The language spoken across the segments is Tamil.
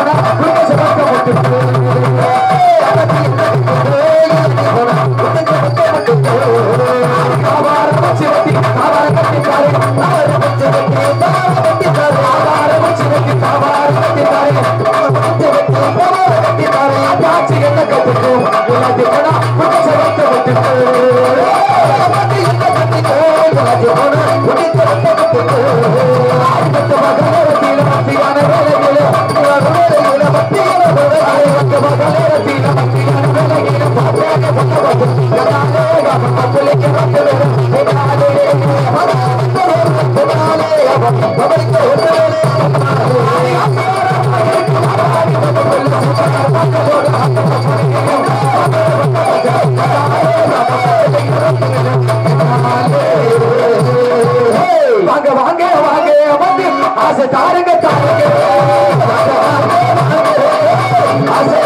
போனா குடும்ப சமத்த போட்டு வாங்க வாங்க வாங்க வந்து ஆசை தாருங்க தாருங்க வாங்க, வாங்க, வாங்க. ஆசை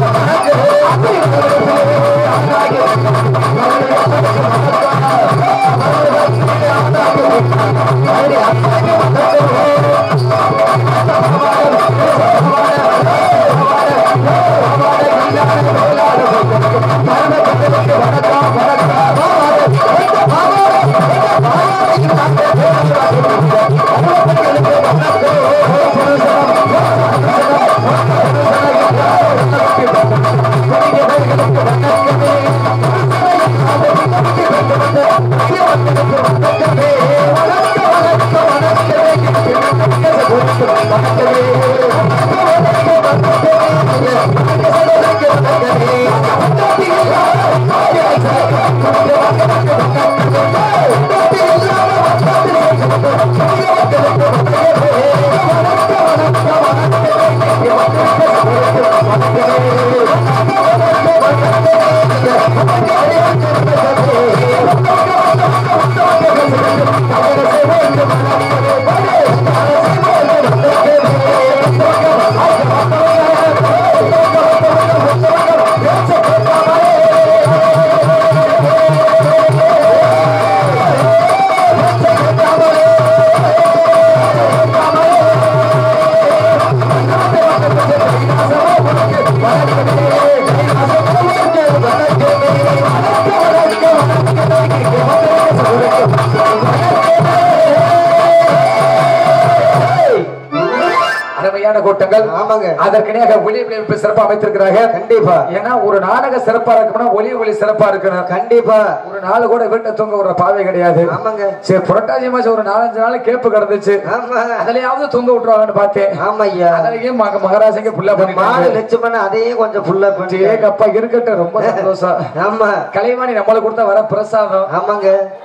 அருமையான கூட்டங்கள் ஆமாங்க அதற்கிணையாக ஒளி விளைவிப்பு சிறப்பா அமைத்திருக்கிறாங்க கண்டிப்பா ஏன்னா ஒரு நாடக சிறப்பா இருக்கணும்னா ஒளி ஒளி சிறப்பா இருக்கணும் கண்டிப்பா ஒரு நாள் கூட வீட்டை தூங்க ஒரு பாவை கிடையாது ஆமாங்க சரி புரட்டாசி மாசம் ஒரு நாலஞ்சு நாள் கேப்பு கிடந்துச்சு ஆமா அதுலயாவது தூங்க விட்டுருவாங்கன்னு பார்த்தேன் ஆமா ஐயா அதுலயும் மக மகராசிங்க புள்ள மாடு பண்ணிட்டாங்க லட்சம் அதையும் கொஞ்சம் ஃபுல்லா பண்ணி ஏகப்பா இருக்கட்டும் ரொம்ப சந்தோஷம் ஆமா கலைவாணி நம்மளுக்கு கொடுத்த வர பிரசாதம் ஆமாங்க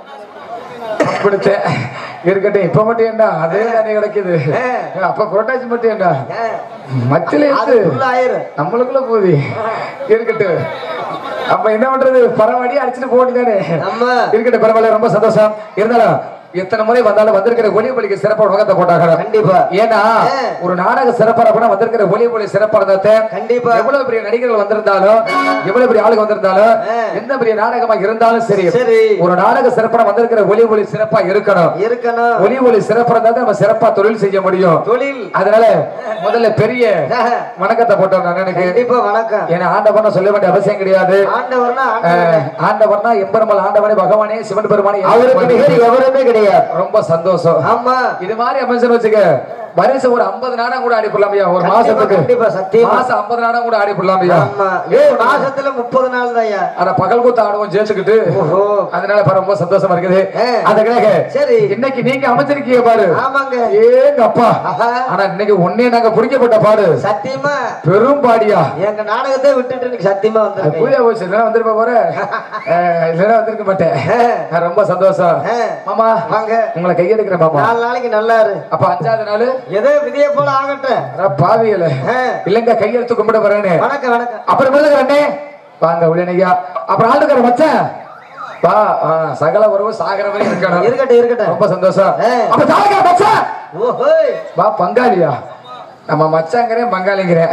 பிடிச்சேன் இருக்கட்டும் இப்ப மட்டும் என்ன அதே தானே கிடைக்குது அப்ப புரட்டாசி மட்டும் என்ன மத்தியில அது இருந்து full ஆயிரும் நம்மளுக்குள்ள போகுது இருக்கட்டும் அப்ப என்ன பண்றது பரவாடி அடிச்சுட்டு போட்டுதானே ஆமா இருக்கட்டும் பரவாயில்ல ரொம்ப சந்தோஷம் இருந்தாலும் எத்தனை முறை வந்தாலும் வந்திருக்கிற ஒளி ஒளிக்கு சிறப்பான உலகத்தை போட்டாங்க கண்டிப்பா ஏன்னா ஆ. ஒரு நாடக சிறப்பான கூட வந்திருக்கிற ஒளி ஒளி சிறப்பானதை கண்டிப்பா எவ்வளவு பெரிய நடிகர்கள் வந்திருந்தாலும் எவ்வளவு பெரிய ஆளுங்க வந்திருந்தாலும் ஆ. எந்த பெரிய நாடகமா இருந்தாலும் சரி சரி ஒரு நாடக சிறப்பான வந்திருக்கிற ஒளி ஒளி சிறப்பா இருக்கணும் இருக்கணும் ஒளி ஒளி சிறப்பா இருந்தா தான் நம்ம சிறப்பா தொழில் செய்ய முடியும் தொழில் அதனால முதல்ல பெரிய வணக்கத்தை போட்டோம் அண்ணனுக்கு கண்டிப்பா வணக்கம் ஏன்னா ஆண்டவன் சொல்ல வேண்டிய அவசியம் கிடையாது ஆண்டவர்னா அஹ், ஆண்டவர் ஆண்டவர்னா எம்பெருமாள் ஆண்டவனே பகவானே சிவன் பெருமானே அவருக்கு நிகர் எவருமே கிடையாது ரொம்ப சந்தோஷம் ஆமா இது மாதிரி அமைச்சர் வச்சுக்க வருஷம் ஒரு 50 நாடகம் கூட ஆடி போடலாமையா ஒரு கண்டிப்பா, மாசத்துக்கு கண்டிப்பா சத்தியமா மாசம் 50 நாடகம் கூட ஆடி போடலாமையா ஆமா ஏ மாசத்துல முப்பது நாள் தான்யா ஆனா பகல் கூத்து ஆடுவோம் ஜெயிச்சுக்கிட்டு ஓஹோ அதனால இப்ப ரொம்ப சந்தோஷமா இருக்குது ஆ. அந்த கிரக சரி இன்னைக்கு நீங்க அமைச்சிருக்கீங்க பாரு ஆமாங்க ஏங்க அப்பா ஆஹா. ஆனா இன்னைக்கு ஒன்னே நாங்க பிடிக்கப்பட்ட பாடு சத்தியமா பெரும் பாடியா எங்க நாடகத்தை விட்டுட்டு இன்னைக்கு சத்தியமா அது வந்திருக்கேன் பூஜை போச்சு இல்லைன்னா வந்திருப்ப போற அஹ், இல்லைன்னா வந்திருக்க மாட்டேன் அஹ், ரொம்ப சந்தோஷம் ஆ. மாமா வாங்க உங்களை கையெடுக்கிறேன் மாமா நாலு நாளைக்கு நல்லா இரு அப்ப அஞ்சாவது நாள் ஏதோ விதியை போல ஆகட்டும் பாவியல ஆ. இல்லங்க கையெழுத்து கும்பிட வரேன்னு வணக்கம் வணக்கம் அப்புறம் விழுதுகிற அண்ணே வாங்க உள்ளனையா அப்புறம் ஆளுக்கிற மச்சான் வா ஆ, சகல உறவு சாகர வரை இருக்கணும் இருக்கட்டும் இருக்கட்டும் ரொம்ப சந்தோஷம் ஆ. அப்ப தாளுக்கிற மச்சான் ஓஹோய் வா பங்காளியா நம்ம மச்சாங்கிறேன் பங்காளிங்கிறேன்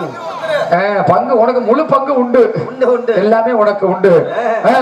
ஆ, பங்கு உனக்கு முழு பங்கு உண்டு உண்டு உண்டு எல்லாமே உனக்கு உண்டு ஆ.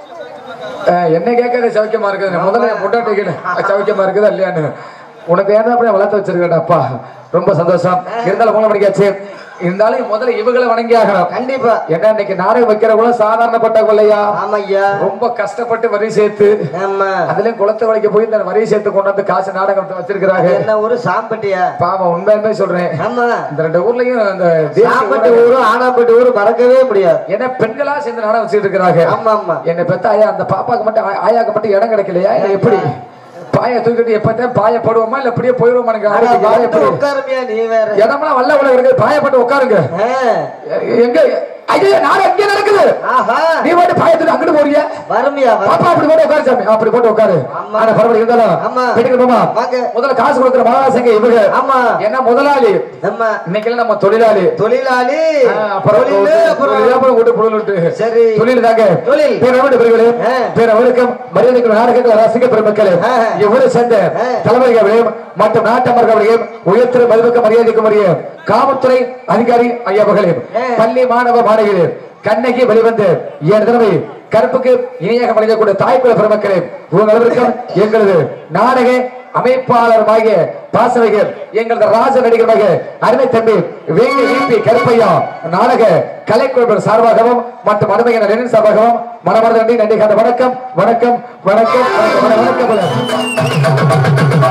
ஆ, என்ன கேட்கறது சௌக்கியமா இருக்குது முதல்ல என் பொட்டாட்டி கேளு சௌக்கியமா இருக்குதா இல்லையான்னு உனக்கு ஏன் அப்படி வளர்த்து வச்சிருக்கேன் அப்பா ரொம்ப சந்தோஷம் இருந்தாலும் மூணு மணிக்காச்சு இருந்தாலும் முதல்ல இவங்களை வணங்கி ஆகணும் கண்டிப்பா ஏன்னா இன்னைக்கு நாடகம் வைக்கிறவங்க சாதாரணப்பட்ட கொள்ளையா ஆமையா ரொம்ப கஷ்டப்பட்டு வரி சேர்த்து ஆமா அதுலயும் குளத்து வழிக்கு போய் இந்த வரி சேர்த்து கொண்டு வந்து காசு நாடகத்தை வச்சிருக்கிறாங்க என்ன ஊரு சாம்பட்டியா பாவம் உண்மையுமே சொல்றேன் ஆமா இந்த ரெண்டு ஊர்லயும் அந்த தேசிய சாம்பட்டி ஊடகம் ஊரும் ஆனாம்பட்டி ஊரும் மறக்கவே முடியாது ஏன்னா பெண்களா சேர்ந்து நாடகம் வச்சுட்டு இருக்கிறாங்க ஆமா ஆமா என்னை பெத்த ஆயா அந்த பாப்பாக்கு மட்டும் ஆ- ஆயாக்கு மட்டும் இடம் கிடைக்கலையா இல்ல எப்படி பாய தூக்கிட்டு எப்பத்தான் பாய போடுவோமா இல்ல இப்படியே போயிடுவோமா எனக்கு ஆனா நாளைக்கு யாரை வந்து எப்படி உட்காருமியா நீ வேற இடமெல்லாம் வல்ல உலக இருக்குது பாயப்பட்டு உட்காருங்க ஆ. எ- எங்க ஐயோ நாடு எங்க நடக்குது ஆஹா நீ பாட்டு பாயத்துட்டு அங்கிட்டு போறிய வறுமையா வரும் பாப்பா அப்படி போட்டு உட்காரு சாமி அப்படி போட்டு உட்காரு ஆமா. ஆனா பரவாயில்ல இருந்தாலும் ஆமா. வீட்டுக்கு போமா வாங்க முதல்ல காசு கொடுக்குற மகாராசங்க இவங்க ஆமா என்ன முதலாளி நம்ம இன்னைக்கு நம்ம தொழிலாளி தொழிலாளி ஆ, அப்புறம் தொழிலு, தொழில், அப்புறம் அப்புறம் வீட்டு பொருள் விட்டு சரி தொழில் தாங்க தொழில். பேரவடு பெருகளே ஆ. பேரவருக்கும் மரியாதைக்கு நாடகத்தில் ரசிக்க பெருமக்களே ஆ. இவ்வளவு சேர்ந்த ஆ. தலைவர்களையும் மற்றும் நாட்டமர்களையும் உயர்த்திரு மதிப்புக்கு மரியாதைக்கு மரிய காவல்துறை அதிகாரி ஐயாவர்களையும் ஆ. பள்ளி மாணவ மாணவிகளே கண்ணகி வெளிவந்து ஏழு தடவை கருப்புக்கு இணையாக வழங்கக்கூடிய தாய்க்குல பெருமக்களே உங்கள் அனைவருக்கும் எங்களது நாடக அமைப்பாளருமாகிய பாசனைகள் எங்களது ராஜ நடிகருமாக அருமை தம்பி வேங்கை ஈபி கருப்பையா நாடக கலைக்குழுவின் சார்பாகவும் மற்றும் அருமையான லெனின் சார்பாகவும் மனமார்ந்த நன்றி நன்றி கண்ட வணக்கம் வணக்கம் வணக்கம் வணக்கம் வணக்கம் வணக்கம்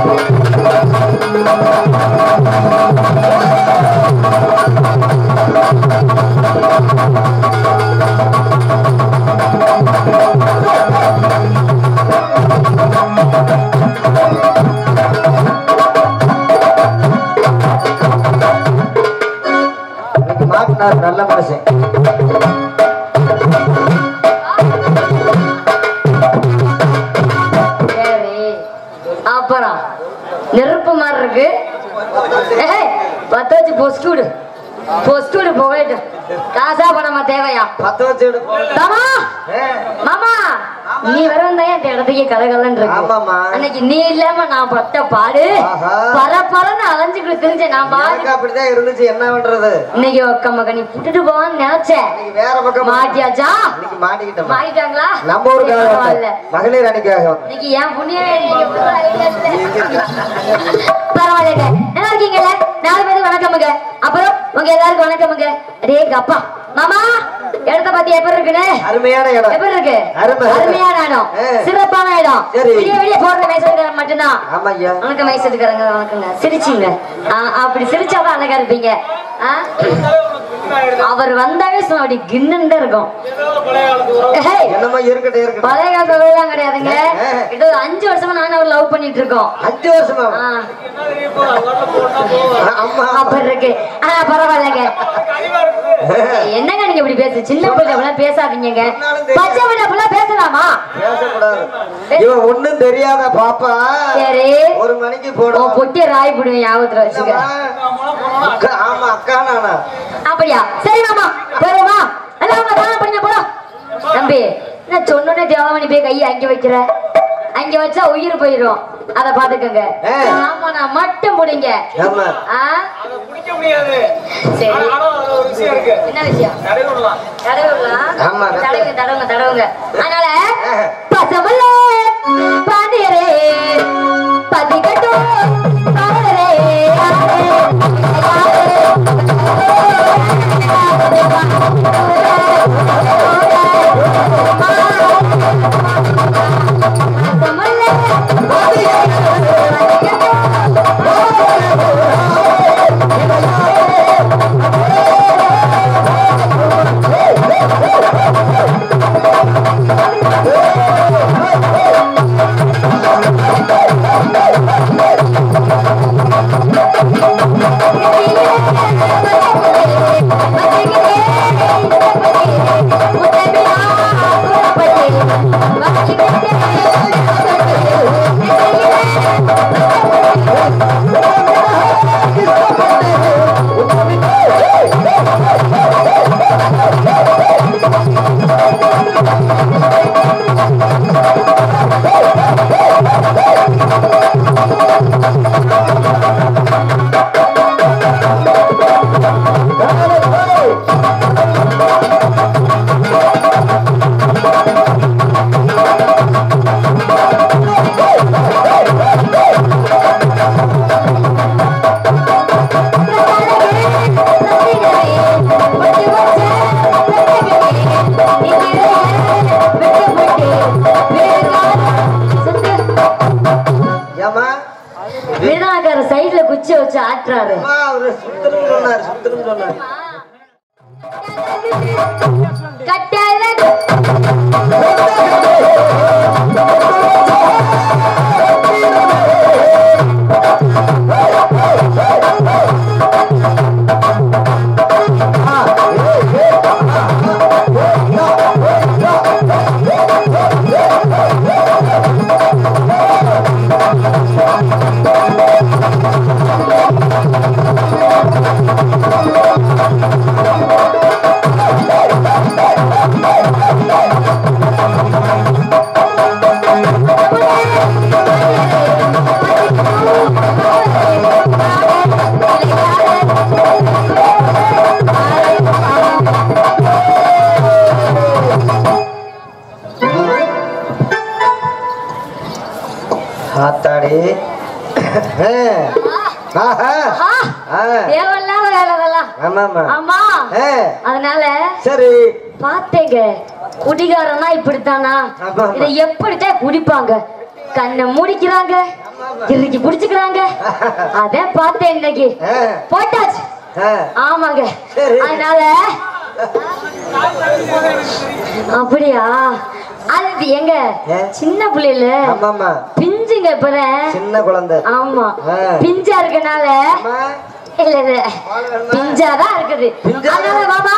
இன்னைக்கு மாட்டினார் நல்ல மனுஷன் சரி அப்புறம் நெருப்பு மாதிரி இருக்கு ஏய், பத்த வச்சு பொஸ்கி விடு பொஸ்கி விடு போயிட்டு காசா பணமா தேவையா பத்த வச்சு விடு. மாமா ஏ, மாமா நீ வர வந்தா இந்த இடத்துக்கே கலகலன்னு இருக்கு ஆமாம்மா. அன்னைக்கு நீ இல்லாம நான் பட்ட பாடு ஆஹா. பர பரன்னு அலைஞ்சுக்கிட்டு தெரிஞ்சேன் நான் பாடு எனக்கு அப்படிதான் இருந்துச்சு என்ன பண்றது இன்னைக்கு ஒக்க மக நீ புட்டுட்டு போவான்னு நினைச்சேன் இன்னைக்கு வேற பக்கம் மாட்டியாச்சா இன்னைக்கு மாட்டிக்கிட்டோம் மாட்டிட்டாங்களா நம்ம ஊருக்காக சரி, பரவாயில்ல வந்தேன். மகளிர் அணிக்காக வந்தேன். இன்னைக்கு என் புண்ணியமே நீங்க புது idea இல்ல. பரவாயில்லைங்க நல்லா இருக்கீங்கல்ல நாலு பேருக்கு வணக்கமுங்க அப்புறம் உங்க எல்லாருக்கும் வணக்கமுங்க அடே எங்க அப்பா மாமா இடத்த பத்தி எப்படி இருக்குன்னு அருமையான இடம் எப்படி இருக்கு அருமை. அருமையான இடம் ஆ. சிறப்பான இடம் சரி. விடிய விடிய போடுற மேசத்துக்காரன் மட்டும்தான் ஆமா ஐயா வணக்கம் வயசுக்காரங்க வணக்கங்க சிரிச்சிங்க ஆ, அப்படி சிரிச்சாதான் அழகா இருப்பீங்க ஆ? அவர் வந்தாவே சும்மா அப்படி கிண்ணுன்னு தான் இருக்கும் ஏய், என்னமோ இருக்கட்டும் இருக்கட்டும் பழைய காலத்துல எல்லாம் கிடையாதுங்க ஆ. இது ஒரு அஞ்சு வருஷமா நானும் அவர் லவ் பண்ணிட்டு இருக்கோம் அஞ்சு வருஷமா ஆ, ஆமா அப்படி இருக்கு ஆனா பரவாயில்லைங்க என்னங்க நீங்க இப்படி பேசு சின்ன பிள்ளை அப்படிலாம் பேசாதீங்க பச்சை பிள்ளை அப்படிலாம் பேசலாமா பேசக்கூடாது இவன் ஒண்ணும் தெரியாத பாப்பா சரி ஒரு மணிக்கு உன் போடும் பொட்டிய ராய் போடுவேன் ஞாபகத்துல வச்சுக்க அக்கா, ஆமா அக்கா நானா அப்படியா சரி மாமா போயிருமா எல்லாம் அவங்க தானே பண்ணி போடும் தம்பி நான் சொன்னோன்னே தேவமணி போய் கையை அங்க வைக்கிற அங்க வச்சா உயிர் போயிடும் அத பாத்துக்கோங்க ஆ. ஆமா நான் மட்டும் முடிங்க ஆமா ஆ பிடிக்க முடியாது சரி ஆனா அதுல ஒரு விஷயம் இருக்கு என்ன விஷயம் நடைபெறலாம் தடவுலாம் ஆமா. தடவுங்க தடவுங்க தடவுங்க அதனால ஆ. பசமல்ல பாண்டியரே பதிகட்டும் பாடரே ஆ கட்டழகு ஆத்தாடி ஆஹா. ஆஹா, ஆ. தேவையில்லாத வேலை அதெல்லாம் ஆமாமா ஆமா ஆ. அதனால சரி பாத்தேங்க குடிகாரனா இப்படித்தானா ஆமா. இதை எப்படித்தான் குடிப்பாங்க கண்ணை முடிக்கிறாங்க இறுக்கி புடிச்சுக்கிறாங்க அதான் பார்த்தேன் இன்னைக்கு ஆ. போட்டாச்சு ஆ. ஆமாங்க சரி. அதனால அப்படியா அது எங்க ஏன்? சின்ன பிள்ளைல ஆமாமா பிஞ்சுங்க இப்பதான் சின்ன குழந்தை ஆமா ஆ. பிஞ்சா இருக்கனால அம்மா. இல்ல இல்ல பிஞ்சாதான் இருக்குது பிஞ்சா? அதனால மாமா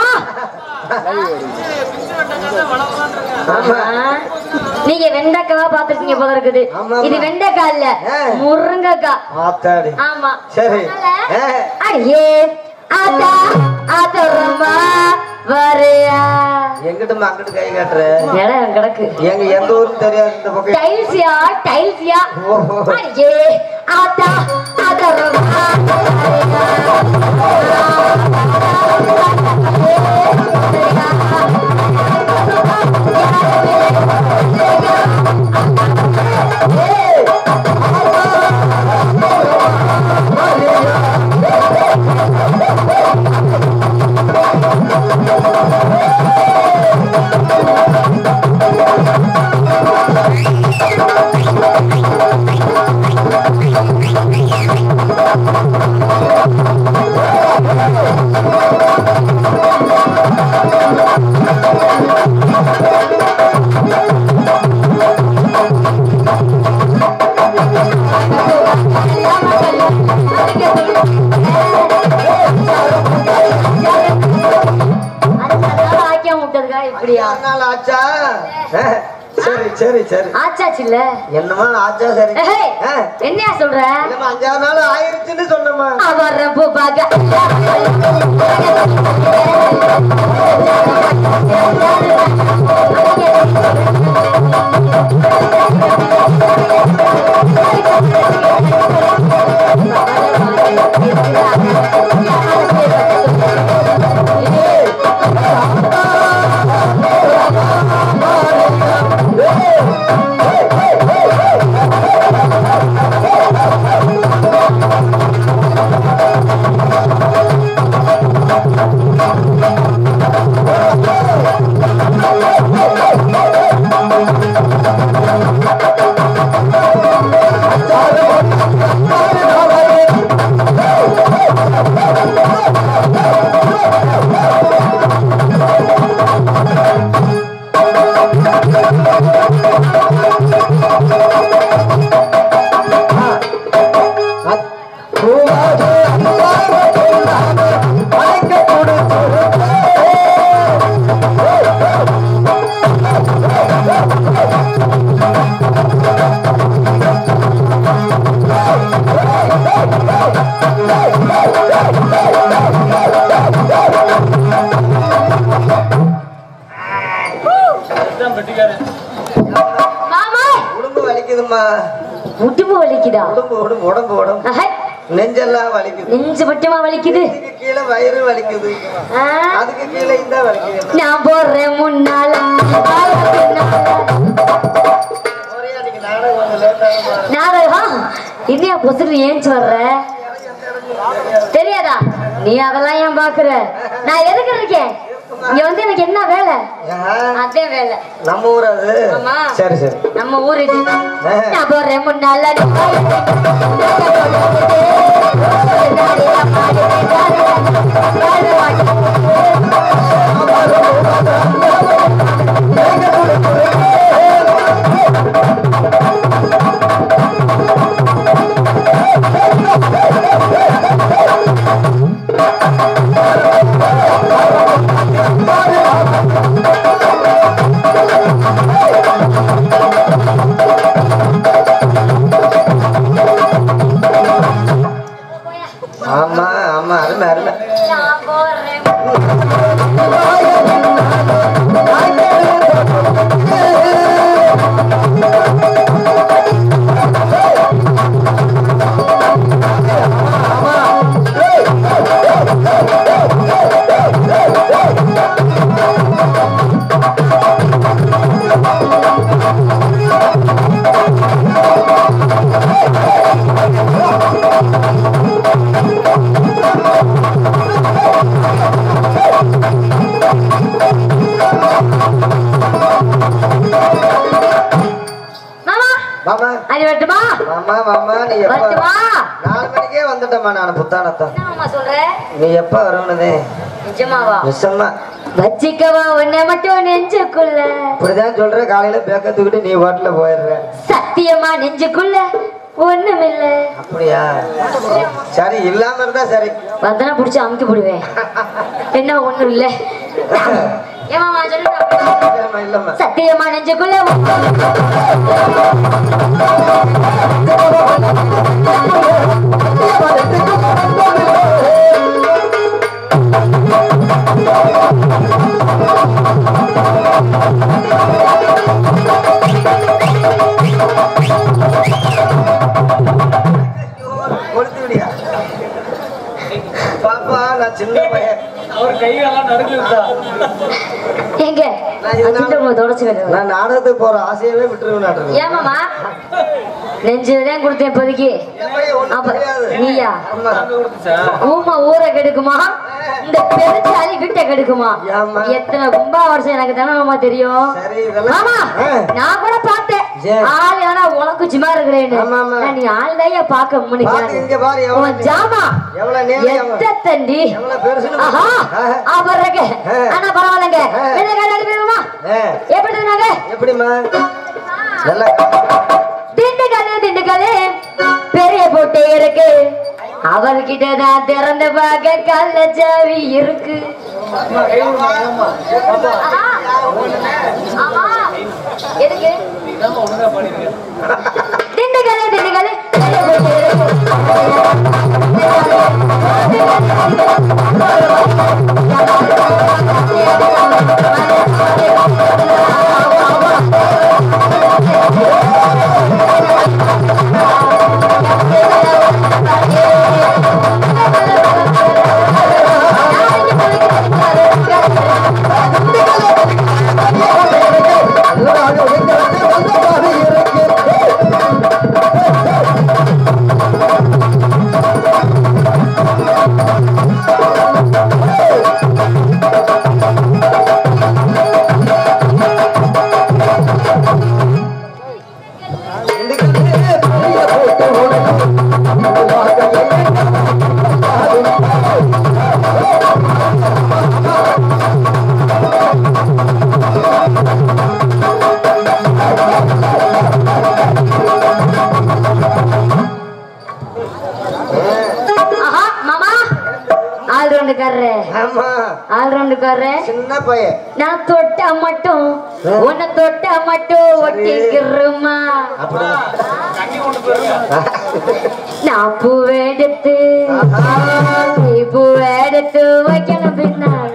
ஆமா நீங்க வெண்டைக்காவா பாத்துருக்கீங்க போல இருக்குது ஆமா, இது ஆமா. வெண்டைக்காய் இல்ல ஆ. முருங்கைக்காய் ஆத்தாடி ஆமா சரி. அதனால, ஆ. அடியே ஆத்தா ஆத்தரமா வரையா எங்கிட்டுமா அங்கிட்டு கை காட்டுற இடம் கிடக்கு எங்க எந்த ஊரும் தெரியாது இந்த பக்கம் டைல்ஸ்யா டைல்ஸ்யா ஓஹோ. அடியே ஆத்தா ஆத்தரமா ஆக்கியம் விட்டதுக்கா இப்படியா அஞ்சாறு நாள் ஆச்சா ஆ. சரி சச்சு சரி ஆச்சாச்சு இல்ல என்னமா ஆச்சா சரி ஏய், ஆ. என்னையா சொல்ற இல்லம்மா அஞ்சாறு நாள் ஆயிருச்சுன்னு சொன்னம்மா வர்ற பூ பாக்க மாமா உடம்பு வலிக்குதும்மா முட்டுப்பு வலிக்குதா உடம்பு உடம்பு உடம்பு உடம்பு அஹை, நெஞ்செல்லாம் வலிக்குது நெஞ்சு மட்டுமா வலிக்குது இதுக்கு கீழே வயிறு வலிக்குது ஆ, அதுக்கு கீழே இந்த வலிக்குது நான் போடுறேன் முன்னால ஆள பின்னால. ஒரே அன்னைக்கு நாடகம் கொஞ்சம் லேட்டாக நாடகம் இன்னையா பொசுக்கு ஏஞ்சி வர்ற தெரியாதா நீ அதெல்லாம் ஏன் பாக்குற நான் எதுக்கு இருக்கேன் இங்க வந்து எனக்கு என்ன வேலை அதே வேலை நம்ம ஊர் அது ஆமா. சரி சரி நம்ம ஊர் இது நான் போடுறேன் முன்னால நீ ஆமா ஆமா அருமை அருமை நான் போறேன் மாமா மாமா அது வரட்டுமா மாமா மாமா நீ எப்ப வரட்டுமா நாலு மணிக்கே வந்துட்டேம்மா நான் புத்தானத்தான் என்ன மாமா சொல்ற நீ எப்ப வரணுதே நிஜமாவா நிச்சயமா வச்சிக்கவா உன்னை மட்டும் நெஞ்சுக்குள்ள இப்படிதான் சொல்ற காலையில பேக்கத்துக்கிட்டு நீ வாட்டில போயிடுற சத்தியமா நெஞ்சுக்குள்ள ஒண்ணுமில்ல அப்படியா சரி இல்லாம இருந்தா சரி வந்தனா புடிச்சு அமுக்கி போடுவேன் என்ன ஒண்ணும் இல்ல ஏமாமா சொல்லுடா இல்லம்மா, இல்லம்மா சத்தியமா நெஞ்சுக்குள்ள கொளுத்து விடியா பாப்பா நான் சின்ன பையன் அவர் கையெல்லாம் நடுக்குதா எங்க அஜிந்த தொடச்சு வேணும் நான் நாடகத்துக்கு போற ஆசையவே விட்டுருவேன் ஏமாமா நெஞ்சுதான் கொடுத்தேன் இப்போதைக்கு அப்ப நீயா ஆமா ஊமா ஊரை கெடுக்குமா இந்த பெருச்சாலி வீட்டை கெடுக்குமா ஏம்மா? எத்தனை கும்பா வருஷம் எனக்கு தானே தெரியும் சரி இதெல்லாம் ஆமா ஆ. நான் கூட பார்த்தேன் சரி. ஆள் ஆனா உனக்கு சும்மா இருக்கிறேன்னு ஆமா, ஆமா. ஆனா நீ ஆள் தான் பார்க்க பாத்து இங்க முடியாது பாரு எவ்வளவு உன் ஜாமா எவ்வளவு நேரம் எவ்வளவு- எத்த தண்டி எவ்வளவு பெருசுன்னு ஆஹா ஆஹா. அவரங்க ஆ. ஆனா பரவாயில்லைங்க ஆ. என்ன காலையில போயிருமா ஆ, எப்படி இருந்தாங்க எப்படிம்மா நல்லா திண்டுக்கல்லு திண்டுக்கல்லு பெரிய போட்டே இருக்கு அவர்கிட்ட தான் திறந்து பார்க்க கள்ள சாவி இருக்கு ஆஹா. ஆமா. எதுக்கு திண்டுக்கல்லு திண்டுக்கல்லு பெரிய போட்டே இருக்கு ஆஹா மாமா ஆல் ரவுண்டுக்காரரு ஆமா ஆல் ரவுண்டுக்காரரு சின்ன பையன் நான் தொட்டா மட்டும் உன்னை தொட்டா மட்டும் ஒட்டிக்கிறோமா நான் பூவெடுத்து நீ பூவெடுத்து வைக்கணும் பின்னால்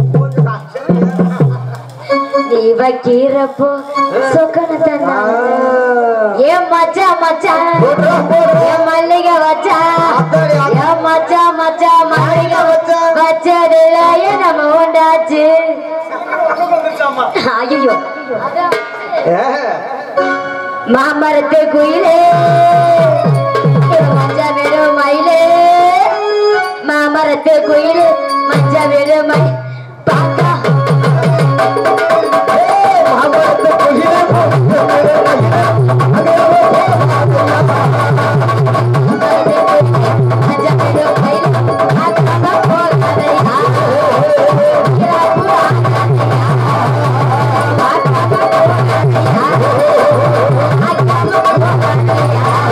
நீ வைக்கிறப்போ சொக்கன தந்தா ஏன் மச்சான் மச்சான் ஏன் மல்லிகை வச்சா ஏன் மச்சான் மச்சான் மல்லிகை வச்சதுல ஏன் நம்ம உண்டாச்சு ஐயோ மாமரத்து குயிலே மஞ்ச வெறும் மயிலே மாமரத்து குயிலே மஞ்ச வெறும் மயில் பாக்கா மஞ்ச வெறும் மயில் அக்கா போகலையா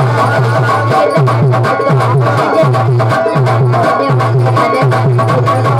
Thank you.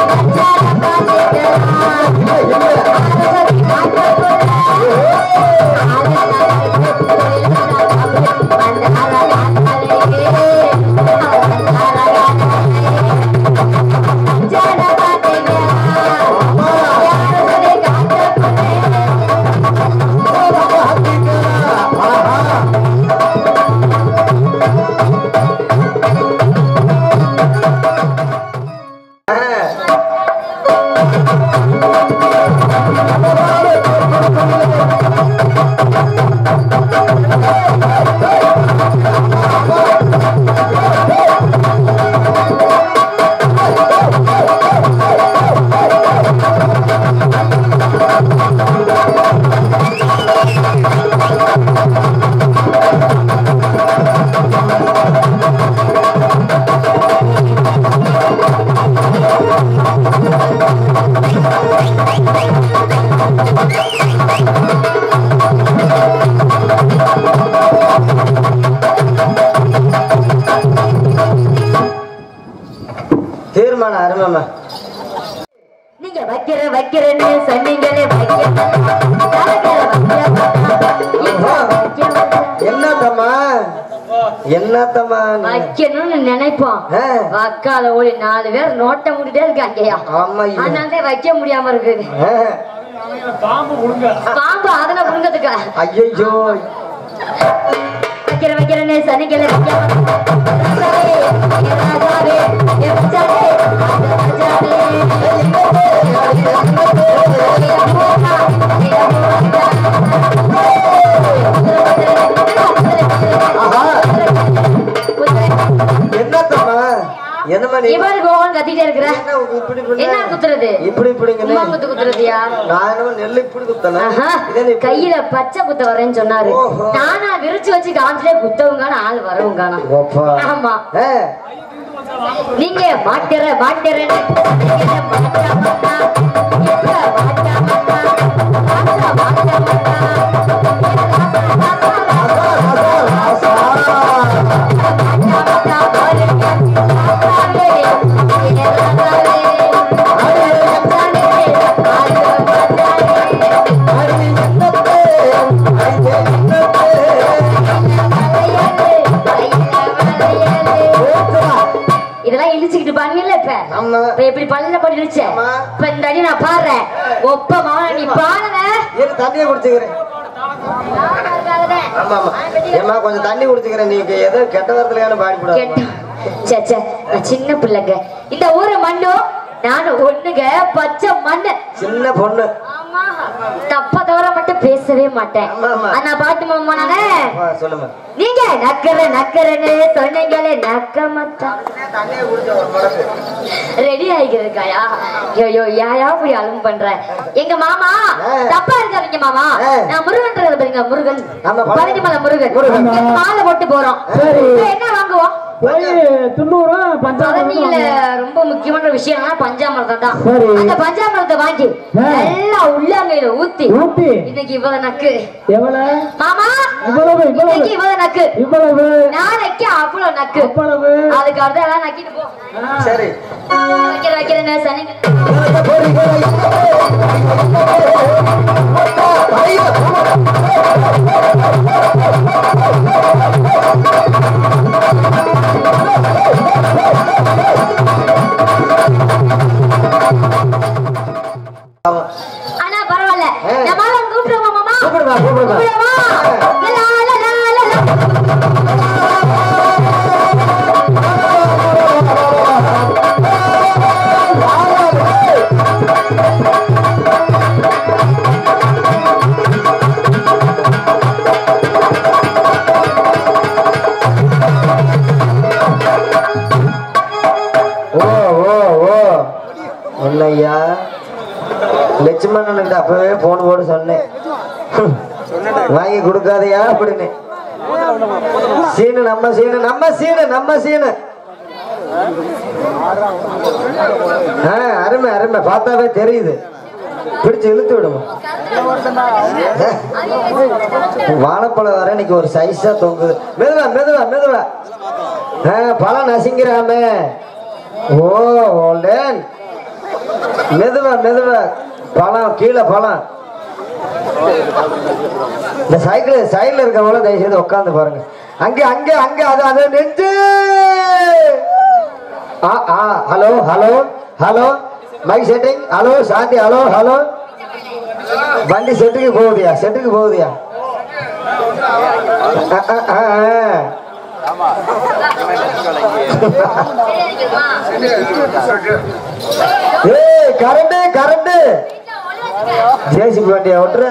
தீர்மானம் அருமைம்மா நீங்க வைக்கிற வைக்கிறேன்னு சொன்னீங்களே வைக்க என்னத்தம்மா என்னத்தம்மா நீ? வைக்கணும்னு நினைப்போம் ஆ. வக்கால ஓடி நாலு பேர் நோட்ட முடிட்டே இருக்காங்கய்யா ஆமா ஐயா. அதனால வைக்க முடியாம இருக்குது ஆ, பாம்பு கொடுங்க பாம்பு அதுல புடுங்கிறதுக்கா ஐயையோ வைக்கிற வைக்கிறேன்னு சனிக்கிழமை ராஜாவே, என் ராஜாவே, என் ராஜாவே, ராஜாவே. ஆஹா என்னத்தம்மா என்னம்மா நீ இவரு கோவம் கத்திட்டே இருக்கிற என்ன இப்படி பண்ண? என்ன குத்துறது இப்படி இப்படிங்கன்னு உமா குத்து குத்துறதுயா நான் என்னமோ நெல் இப்படி குத்தனா ஆஹா, இதே நீ இப்படி- கையில பச்சை குத்த வரேன்னு சொன்னாரு ஓஹோ. நானா விரிச்சு வச்சு காமிச்சிலே குத்தவங்கான ஆள் வரவங்கானா ஓப்பா. ஆமா ஆ, நீங்க மாட்டுற மாட்டுறேன்னு நீங்க மாட்டா மாட்டா இப்ப மாட்டா மாட்டா மாட்டா மாட்டா மாட்டா மாட்டா பாருங்க மாட்டாவே ஏறாவே மாட்டாவே அடி என்னத்தே, ஐயே என்னத்தே. ஓட்டுடா. இதெல்லாம் இழிச்சுக்கிட்டு பண்ணல இப்ப ஆமா. இப்ப எப்படி பல்ல போட்டு இழிச்ச ஆமா. இப்ப இந்த அடி நான் பாடுறேன் ஒப்ப மாவன நீ பாடுற இரு தண்ணியை குடிச்சுக்கிறேன் ஆமா ஆமா ஏமா கொஞ்சம் தண்ணி குடிச்சுக்கிறேன் நீங்க ஏதோ கெட்ட வாரத்துலயான பாடிப்படாது கேட்டா சே சே நான் சின்ன பிள்ளைங்க இந்த ஊரு மண்ணும் நானும் ஒண்ணுங்க பச்சை மண்ணு சின்ன பொண்ணு ஆமா தப்பா தவிர மட்டும் பேசவே மாட்டேன் ஆமா, ஆமா. ஆனா பாட்டு மாமா நானே ஆ, சொல்லுங்க நீங்க நக்கற நக்கறன்னு சொன்னீங்களே நக்க மாட்டா தண்ணியை குடிச்ச ஒரு மடக்கு ரெடி ஆகிக்கிறதுக்காயா ஐயோ யாயா இப்படி அலும் பண்ற எங்க மாமா ஆ. தப்பா இருக்காதீங்க மாமா ஆ. நான் முருகன் பாருங்க முருகன் ஆமா, பழனி- பழனிமலை முருகன் முருகன். இங்க மாலை போட்டு போறோம் சரி. இப்ப என்ன வாங்குவோம் போய் துண்ணூறும் பழனியில ரொம்ப முக்கியமான விஷயம்னா பஞ்சாமிரதம் தான் சரி. அந்த பஞ்சாமிரதத்தை வாங்கி ஆ. நல்லா உள்ளங்கையில ஊத்தி ஊத்தி இன்னைக்கு இவ்வளவு நக்கு எவ்வளவு மாமா இவ்வளவு, இவ்வளவு. இன்னைக்கு இவ்வளவு நக்கு இவ்வளவு நாளைக்கு அவ்வளவு நக்கு அவ்வளவு அதுக்கு அடுத்த எல்லாம் நக்கிட்டு போ சரி வைக்கிற வைக்கிறேன் சனி ஆமா. ஆனா பரவாயில்ல ஆ. நம்மளால கூப்பிடுவோமா மாமா கூப்பிடுவா, கூப்பிடுவா. கூப்பிடுவோமா லா, லா, லா, லா, லா. ஓ ஓ ஓ என்னய்யா லட்சுமணன் அப்பவே போன் போட சொன்னேன் ஹம். வாங்கி கொடுக்காதயா அப்படின்னு சீனு நம்ம சீனு நம்ம சீனு நம்ம சீனு ஆ, அருமை அருமை பார்த்தாவே தெரியுது பிடிச்சு இழுத்து விடுவோம் வாழைப்பழம் வர இன்னைக்கு ஒரு சைஸா தொங்குது மெதுவா மெதுவா மெதுவா ஆ, பழம் நசிங்கிறாமே ஓ ஓல்டன் மெதுவா மெதுவா பழம் கீழே பழம் இந்த சைக்கிள் சைடுல இருக்கவங்கள தயவு செய்து உட்காந்து பாருங்க அங்க அங்க அங்க அது அது நெஞ்சு ஆ ஆ hello hello hello mike setting hello Shanti hello hello வண்டி செட்டுக்கு போகுதியா செட்டுக்கு போகுதியா ஆ, ஆ, ஆ, ஆ. ஏய் கரண்ட் கரண்ட் ஜேசிபி வண்டியா ஓட்டுற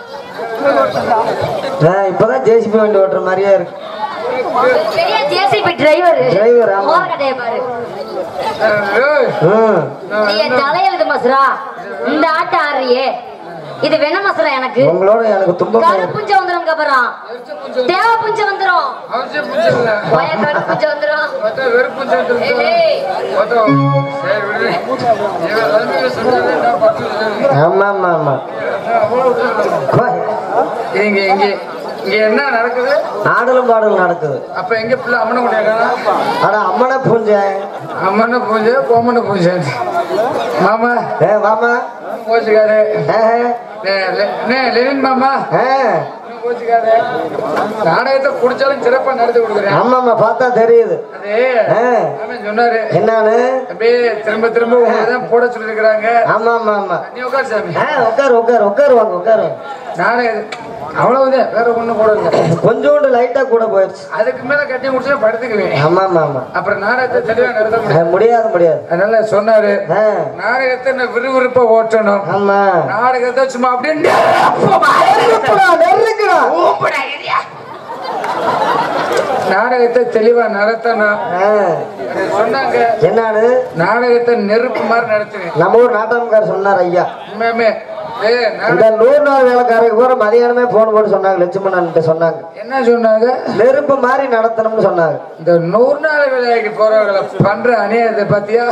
ஆ, இப்பதான் ஜேசிபி வண்டி ஓட்டுற மாதிரியே இருக்கு பெரிய ஜேசிபி டிரைவர் Driver, ஆமா. மோகக்கட்டைய பாரு ம். நீ என் தலையெழுத்து மசுரா இந்த ஆட்டம் ஆடுறியே இது வென மசுரா எனக்கு உங்களோட எனக்கு துன்பம் கருப்புஞ்ச வந்துரும் கபரம் தேவ புஞ்ச வந்துரும் அவசியம் புரிஞ்சது இல்ல. பய கருப்புஞ்ச வந்துரும் பார்த்தா வெறுப்பு சேர்ந்து ஏய், பார்த்தா சரி விடு இவன் தலைமையில சொன்னது நான் பத்து ஆமா ஆமா ஆமா வா. இங்க இங்க இங்க என்ன நடக்குது ஆடலும் பாடலும் நடக்குது அப்ப எங்க பிள்ளை அம்மனை கொண்டாங்க ஆனா அம்மனை பூஞ்ச அம்மனை பூஜை கோமனை பூஜை மாமா ஏ மாமா கோச்சுக்காரு ஏ, லெனின் மாமா ஏ. கோச்சுக்காரு நாடகத்தை குடிச்சாலும் சிறப்பா நடத்தி கொடுக்குறேன் ஆமா ஆமா பார்த்தா தெரியுது அது ஆ. அவன் சொன்னாரு என்னான்னு அப்படியே திரும்ப திரும்ப உங்களை தான் போட சொல்லிருக்கிறாங்க ஆமா ஆமா ஆமா நீ உட்கார் சாமி ஆ, உட்காரு உட்காரு உட்காரு வாங்க உட்காரு நாடகம் அவ்வளவுதான் வேற ஒண்ணும் போடல கொஞ்சோண்டு லைட்டா கூட போயிடுச்சு அதுக்கு மேல கட்டி முடிச்சா படுத்துக்குவேன் ஆமா ஆமா ஆமா அப்புறம் நாடகத்தை தெளிவா நடத்த முடியும் ஆ, முடியாது முடியாது அதனால சொன்னாரு ஆ, நாடகத்தை நான் விறுவிறுப்பா ஓட்டணும் ஆமா நாடகத்தை சும்மா அப்படியே நெருக்குடா, நெருக்குடா. நாடகத்தை தெளிவா நடத்தணும் ஆ, அது சொன்னாங்க என்னான்னு நாடகத்தை நெருப்பு மாதிரி நடத்துவேன் நம்ம ஊர் நாட்டாமக்கார் சொன்னார் ஐயா உண்மையுமே ஏய், நாடகம் இந்த நூறு நாள் வேலைக்காரருக்கு பூரா மதியானமே போன் போட்டு சொன்னாங்க லட்சுமணன் சொன்னாங்க என்ன சொன்னாங்க நெருப்பு மாதிரி நடத்தணும்னு சொன்னாங்க இந்த நூறு நாள் விளையாட்டு போறவங்களை பண்ற அநியாயத்தை பாத்தியா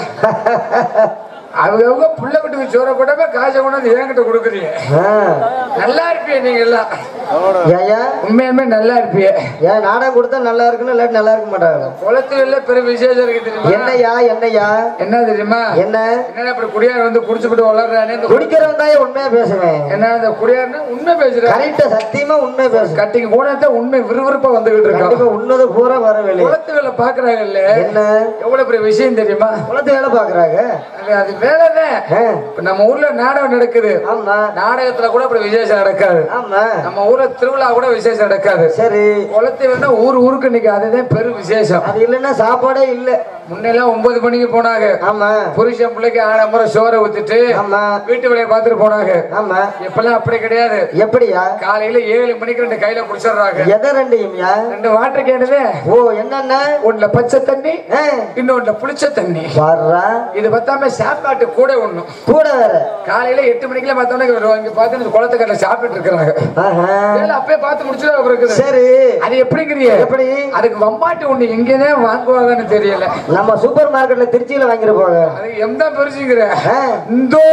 அவங்க அவங்க புள்ள வீட்டுக்கு சோற போட்டாம காசை கொண்டாந்து என்கிட்ட கொடுக்குறீங்க ஆ, நல்லா இருப்பிய நீங்க எல்லாம் ஏய்யா உண்மையுமே நல்லா இருப்பிய ஏன் நாடகம் கொடுத்தா நல்லா இருக்குன்னு இல்லாட்டி நல்லா இருக்க மாட்டாங்க குளத்துல பெரிய விசேஷம் இருக்கு தெரியுமா என்னய்யா என்னய்யா என்ன தெரியுமா என்ன என்னடா இப்படி குடியார் வந்து குடிச்சுட்டு வளர்றானே இந்த குடிக்கிறவன் தான் உண்மையா பேசுவேன் என்ன இந்த குடியார்னு உண்மை பேசுறேன் கரெக்டா சத்தியமா உண்மை பேசுறேன் கட்டிக்கு போனதான் உண்மை விறுவிறுப்பா வந்துகிட்டு கண்டிப்பா இருக்கோம் உன்னது பூரா வர வெளியே குளத்து வேலை பாக்குறாங்கல்ல என்ன எவ்வளவு பெரிய விஷயம் தெரியுமா குளத்து வேலை பாக்குறாங்க அது அது வேலைதான் ஆ, இப்ப நம்ம ஊர்ல நாடகம் நடக்குது ஆமா நாடகத்துல கூட இப்படி விசேஷம் நடக்காது ஆமா நம்ம ஊர்ல திருவிழா கூட விசேஷம் நடக்காது சரி குளத்து வேணா ஊர் ஊருக்கு இன்னைக்கு அதுதான் பெரும் விசேஷம் அது இல்லைன்னா சாப்பாடே இல்ல முன்னெல்லாம் ஒன்பது மணிக்கு போனாங்க ஆமா புருஷன் பிள்ளைக்கு ஆடம்பரம் சோறை ஊத்திட்டு ஆமா வீட்டு வேலையை பார்த்துட்டு போனாங்க ஆமா இப்பெல்லாம் அப்படி கிடையாது எப்படியா காலையில ஏழு மணிக்கு ரெண்டு கையில குடிச்சிடுறாங்க எதை ரெண்டையும்யா ரெண்டு வாட்டர் கேனது ஓ என்னென்ன ஒண்ணுல பச்சை தண்ணி ஆ, இன்னொன்னுல புளிச்ச தண்ணி வர்றா இது பத்தாம சாப்பாட்டு கூட ஒண்ணும் கூட வேற காலையில எட்டு மணிக்கெல்லாம் பார்த்தோம்னா இங்க பார்த்து இந்த குளத்துக்கடல சாப்பிட்டு இருக்கிறாங்க ஆஹா. வேலை அப்பயே பார்த்து முடிச்சுட்டு அப்புறம் இருக்குது சரி அது எப்படிங்கிறிய எப்படி அதுக்கு வம்பாட்டு ஒண்ணு எங்கதான் வாங்குவாங்கன்னு தெரியல நம்ம சூப்பர் மார்க்கெட்ல திருச்சியில வாங்கிட்டு போக அது எந்த பெருசுங்கிற ஆ, இந்தோ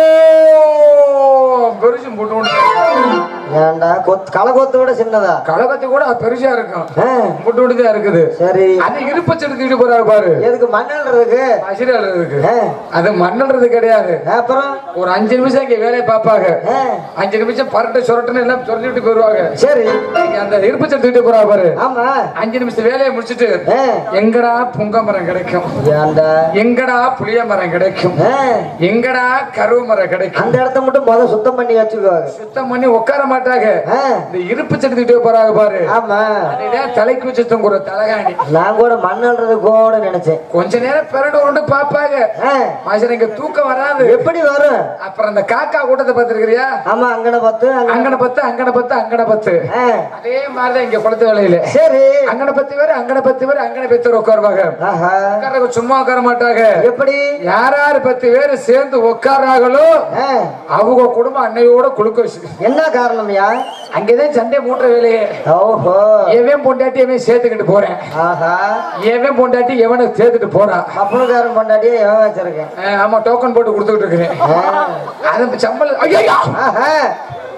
பெருசு போட்டு ஒண்ணு. ஏன்டா கொத் களை கொத்து விட சின்னதா கலகத்து கூட பெருசா இருக்கும் ஆ, முட்டு விட்டு தான் இருக்குது சரி அது இருப்பச்சு எடுத்துக்கிட்டு போறாரு பாரு எதுக்கு மண்ணல்றதுக்கு அசிரியர்களுக்கு ஆ, அது மண்ணல்றது கிடையாது அப்புறம் ஒரு அஞ்சு நிமிஷம் இங்க வேலையை பார்ப்பாங்க ஆ, அஞ்சு நிமிஷம் பரட்டை சொரட்டுன்னு எல்லாம் சொல்லிட்டு போயிருவாங்க சரி இங்க அந்த இருப்பச்சு எடுத்துக்கிட்டு போறாரு பாரு ஆமா அஞ்சு நிமிஷம் வேலையை முடிச்சிட்டு ஆ, எங்கடா புங்க மரம் கிடைக்கும் ஏன்டா எங்கடா புளிய மரம் கிடைக்கும் ஆ, எங்கடா கருவு மரம் கிடைக்கும் அந்த இடத்த மட்டும் முத சுத்தம் பண்ணி வச்சுக்குவாங்க சுத்தம் பண்ணி உட்கார மாட்டாங்க ஆ, இந்த இருப்பு செடுத்துக்கிட்டே போறாங்க பாரு ஆமா அதுதான் தலைக்கு வச்சு தொங்குற தலகாணி நான் கூட மண்ணல்றது கூட நினைச்சேன் கொஞ்ச நேரம் பிறடு உருண்டு பாப்பாங்க ஆ, மாசம் இங்க தூக்கம் வராது எப்படி வரும் அப்புறம் அந்த காக்கா கூட்டத்தை பார்த்திருக்கிறியா ஆமா அங்கன பத்து அங்க அங்கன பத்து அங்கன பத்து அங்கன பத்து ஆ, அதே மாதிரிதான் இங்க குளத்து வேலையில சரி அங்கன பத்து பேர் அங்கன பத்து பேர் அங்கன பத்து பேர் உட்காருவாங்க ஆஹா உட்கார்றவங்க சும்மா உட்கார மாட்டாங்க எப்படி யார் யாரு பத்து பேர் சேர்ந்து உட்காராங்களோ ஆ, அவங்க குடும்பம் அன்னையோட குளுக்க வச்சு என்ன காரணம்யா அங்கேதான் சண்டை மூட்டுற வேலையே ஓஹோ எவன் பொண்டாட்டி எவன் சேர்த்துக்கிட்டு போறேன் ஆஹா எவன் பொண்டாட்டி எவனை சேர்த்துட்டு போறான் அப்பனுக்காரன் பொண்டாட்டியே எவன் வச்சிருக்கேன் அஹ் ஆமா டோக்கன் போட்டு கொடுத்துக்கிட்டு இருக்கிறேன் ஆ, அது சம்பளம் ஐயோ ஆஹா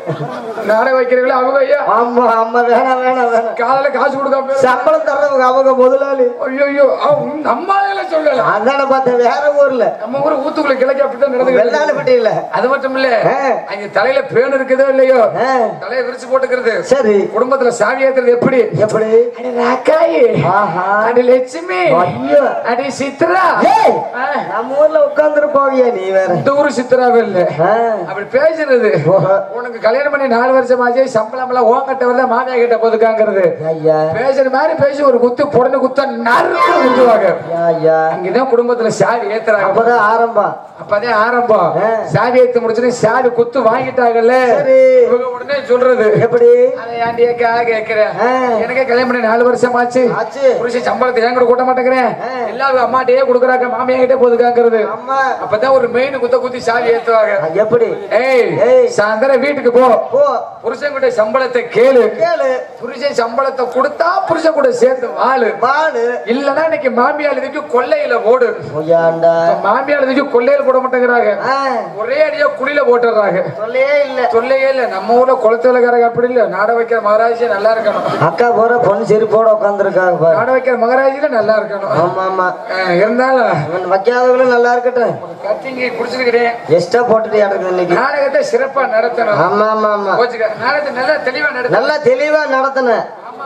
நாடகம் வைக்கிறீங்களா அவங்க ஐயா ஆமா ஆமா வேணாம் வேணாம் வேணாம் காலையில காசு கொடுக்காம சம்பளம் தர்றவங்க அவங்க முதலாளி ஐயோ நம்ம ஆளுகளை சொல்லல அதான பார்த்தேன் வேற ஊர்ல நம்ம ஊர் ஊத்துக்குள்ள கிழக்கு அப்படித்தான் நடந்து வெள்ளாளப்பட்டி இல்ல அது மட்டும் இல்ல ஆ. அங்க தலையில பேன் இருக்குதோ இல்லையோ ஆ, தலையை விரிச்சு போட்டுக்கிறது சரி குடும்பத்துல சாவி ஏத்துறது எப்படி எப்படி அடி ராக்காயி ஆஹா அடி லட்சுமி ஐயோ அடி சித்ரா ஏய், ஆ, நம்ம ஊர்ல உட்கார்ந்துட்டு போவியா நீ வேற இந்த ஊரு சித்ராவே இல்ல ஆ, அப்படி பேசுறது ஓஹோ. உனக்கு கல்யாணம் பண்ணி நாலு வருஷம் ஆச்சு சம்பளம் எல்லாம் ஓங்கிட்ட வரல மாமியா கிட்ட போதுக்காங்கிறது ஐயா பேசுற மாதிரி பேசி ஒரு குத்து புடனு குத்த நறுக்கு குத்துவாங்க ஐயா, ஐயா அங்கதான் குடும்பத்துல சாவி ஏத்துறாங்க அப்பதான் ஆரம்பம் அப்பதான் ஆரம்பம் ஆ. சாவி ஏத்து முடிச்சுட்டு சாவி குத்து வாங்கிட்டாங்கல்ல சரி. இவங்க உடனே சொல்றது எப்படி அதை ஏன்டியக்கா கேக்குறேன் ஆ. எனக்கே கல்யாணம் பண்ணி நாலு வருஷம் ஆச்சு ஆச்சு புருஷன் சம்பளத்தை ஏன் கூட கூட்ட மாட்டேங்கிறேன் ஆ. எல்லாம் அவங்க அம்மாட்டையே கொடுக்குறாங்க மாமியா கிட்டே போதுக்காங்கிறது அம்மா அப்பதான் ஒரு மெயின் குத்த குத்தி சாவி ஏத்துவாங்க ஆ, எப்படி ஏய் ஏய். சாயந்தரம் வீட்டுக்கு போ போ புருஷன் கிட்ட சம்பளத்தை கேளு கேளு புருஷன் சம்பளத்தை கொடுத்தா புருஷன் கூட சேர்த்து வாழு பாலு இல்லன்னா இன்னைக்கு மாமியார் இதுக்கு கொள்ளையில ஓடு ஐயாண்டா மாமியார் இதுக்கு கொள்ளையில போட மாட்டேங்கிறாங்க ஆ, ஒரே அடியா குழியில போட்டுறாங்க சொல்லையே இல்ல சொல்லையே இல்ல நம்ம ஊர்ல குளத்தூலக்காரங்க அப்படி இல்ல நாட வைக்கிற மகராஜியா நல்லா இருக்கணும் அக்கா போற பொண்ணு செருப்போட உட்காந்துருக்காங்க பாரு நாட வைக்கிற மகராஜில நல்லா இருக்கணும் ஆமா ஆமா அஹ் இருந்தாலும் இவன் வைக்காதவங்களும் நல்லா இருக்கட்டும் கத்திங்கி குடிச்சிருக்கிறேன் எக்ஸ்ட்ரா போட்டுட்டு இருக்குது இன்னைக்கு நாடகத்தை சிறப்பா நடத்தணும் ஆமா ஆமா ஆமா கோச்சுக்க நாடகத்தை நல்லா தெளிவா நடத்தணும் நல்லா தெளிவா நடத்தின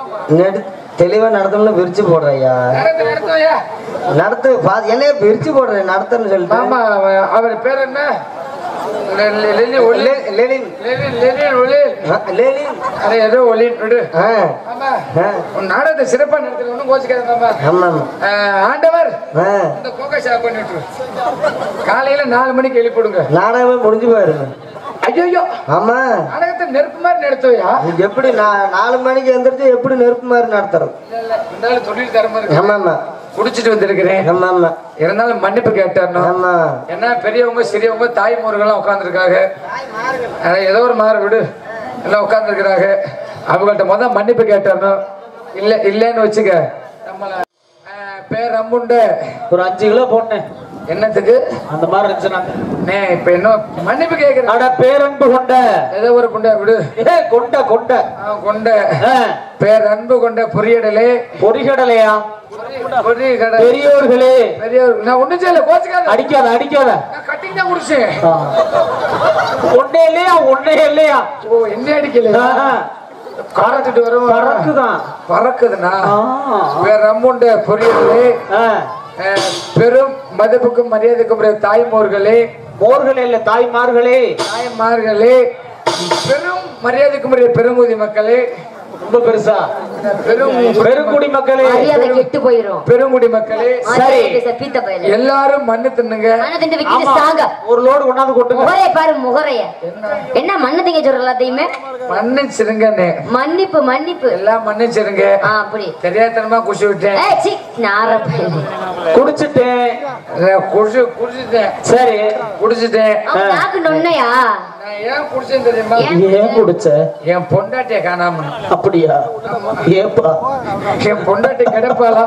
தெளிவா நடத்தணும்னு விரிச்சு போடுறையா நாடகத்தை நடத்துவையா நடத்து பா- என்னைய விரிச்சு போடுறேன் நடத்துன்னு சொல்லிட்டு ஆமா அவ- அவர் பேர் என்ன லெ- லெ- லெலி ஒலி லெ- லெனின் லெனின் லெனின் ஒலி ஆ, லெனின் அட ஏதோ ஒலின்னு விடு ஆ, ஆமா ஆ, உன் நாடகத்தை சிறப்பா நடத்தணும் ஒன்றும் கோச்சுக்காத மாமா ஆமா ஆமா அஹ் ஆண்டவர் ஆ, இந்த போக்க ஷாப் பண்ணி விட்டுரு காலையில நாலு மணிக்கு எழுப்பிடுங்க நாடகமே முடிஞ்சு போயிருங்க ஐயோ ஆமா நாடகத்தை நெருப்பு மாதிரி நடத்துவையா நீ எப்படி நான் நாலு மணிக்கு எந்திரிச்சு எப்படி நெருப்பு மாதிரி நடத்துறது இல்ல இல்ல இருந்தாலும் தொழில் தரமா இருக்கு ஆமா ஆமா குடிச்சிட்டு வந்திருக்கிறேன் ஆமா ஆமா இருந்தாலும் மன்னிப்பு கேட்டணும் ஆமா ஏன்னா பெரியவங்க சிறியவங்க தாய்மோர்கள்லாம் உட்காந்துருக்காங்க ஏதோ ஒரு மாற விடு எல்லாம் உட்காந்துருக்கிறாங்க அவங்கள்ட்ட முத மன்னிப்பு கேட்டணும் இல்ல இல்லைன்னு வச்சுக்க நம்மள அஹ், பேர் அம்முண்ட ஒரு அஞ்சு கிலோ போட்டேன் என்னத்துக்கு அந்த மாதிரி இருந்துச்சுன்னா நே இப்ப என்ன மன்னிப்பு கேட்கிறேன் அட பேரன்பு கொண்ட ஏதோ ஒரு புண்டை விடு ஏ கொண்ட கொண்ட அவன் கொண்ட ஆ, பேர் அன்பு கொண்ட பொரியடலே பொறிகடலையா பொரிய கடை பெரியோர்களே பெரியவர் நான் ஒண்ணும் செய்யல கோச்சுக்காத அடிக்காத அடிக்காத நான் கட்டிங் தான் குடிச்சேன் ஆ. ஒண்ணே இல்லையா ஒண்ணே இல்லையா ஓ என்ன அடிக்கல ஆ, பறந்துட்டு வரும் பறக்குதான் பறக்குதுண்ணா ஆ, பேர் அம்முண்ட பொரியலே ஆ. அஹ், பெரும் மதிப்புக்கும் மரியாதைக்கும் உரிய தாய்மோர்களே மோர்களே இல்ல தாய்மார்களே தாய்மார்களே பெரும் மரியாதைக்கும் உரிய பெருங்குதி மக்களே ரொம்ப பெருசா பெரும் பெருங்குடி மக்களே மரியாதை கெட்டு போயிரும் பெருங்குடி மக்களே சரி. பீத்த பயில எல்லாரும் மண்ணு தின்னுங்க மண்ணை திண்டு விக்கிட்டு ஆமா, சாங்க ஒரு லோடு கொண்டாந்து கொட்டுங்க முகரைய பாரு முகரைய என்ன மண்ணு திங்க சொல்ற எல்லாத்தையுமே மன்னிச்சிருங்கண்ணே மன்னிப்பு மன்னிப்பு எல்லாம் மன்னிச்சிருங்க ஆ அப்படி தெரியாதனமா குஷி விட்டேன் ஏய் சி நார பையலே. குடிச்சிட்டேன் நான் குடிச்சு குடிச்சிட்டேன் சரி குடிச்சிட்டேன் அவன் நாக்கு நொன்னையா நான் ஏன் குடிச்சேன் தெரியுமா ஏன்? ஏன் குடிச்ச என் பொண்டாட்டிய காணாம அப்படியா ஏப்பா என் பொண்டாட்டி கிடப்பாளா